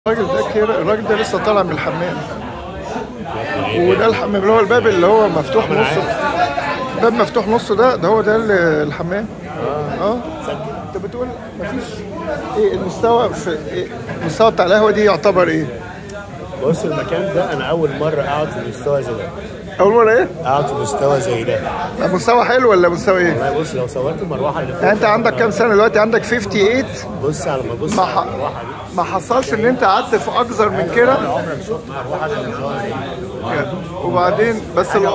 الراجل ده كده الراجل ده لسه طالع من الحمام وده الحمام اللي هو الباب اللي هو مفتوح نصه باب مفتوح نصه ده ده هو ده ال- الحمام اه انت بتقول مفيش ايه المستوى في إيه المستوى بتاع القهوه دي يعتبر ايه؟ بص المكان ده انا اول مره اقعد في مستوى زي ده اول مره ايه؟ اقعد في مستوى زي ده مستوى حلو ولا مستوى ايه؟ والله بص لو صورت المروحه اللي فوق يعني انت عندك كام سنه دلوقتي عندك 58 بص على ما بص ما على ح- المروحه دي ما حصلش ان انت قعدت في اكثر من كده عمرك شفت مروحه زي النظام دي وبعدين بس ال...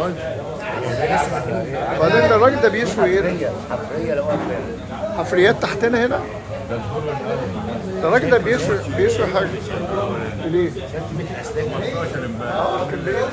وبعدين ده الراجل ده بيشوي ايه؟ حفريه لو حفريات تحتنا هنا ده الراجل ده بيشوي بيشوي حاجه ليه؟ اه كلية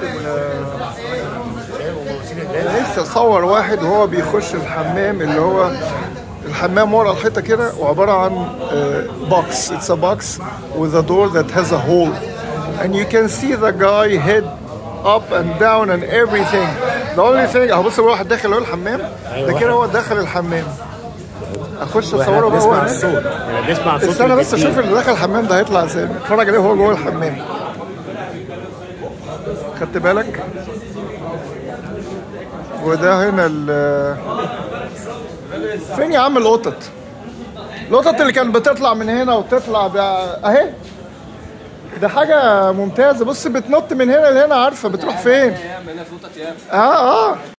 ال- أنا لسه صور واحد وهو بيخش الحمام اللي هو الحمام ورا الحيطه كده وعباره عن بوكس اتس ا بوكس with a door that has a hole and you can see the guy head up and down and everything the only thing اهو بص الواحد داخل اهو الحمام ده كده هو داخل الحمام اخش واحنا اصوره بقى هو بنسمع هناك الصوت احنا بنسمع صوت استنى بس البنزين. اشوف اللي داخل الحمام ده هيطلع ازاي اتفرج عليه وهو جوه الحمام خدت بالك وده هنا ال فين يا عم القطط القطط اللي كانت بتطلع من هنا وتطلع بقى اهي ده حاجة ممتازة بص بتنط من هنا لهنا عارفة بتروح فين ياما هنا في نقطة ياما اه اه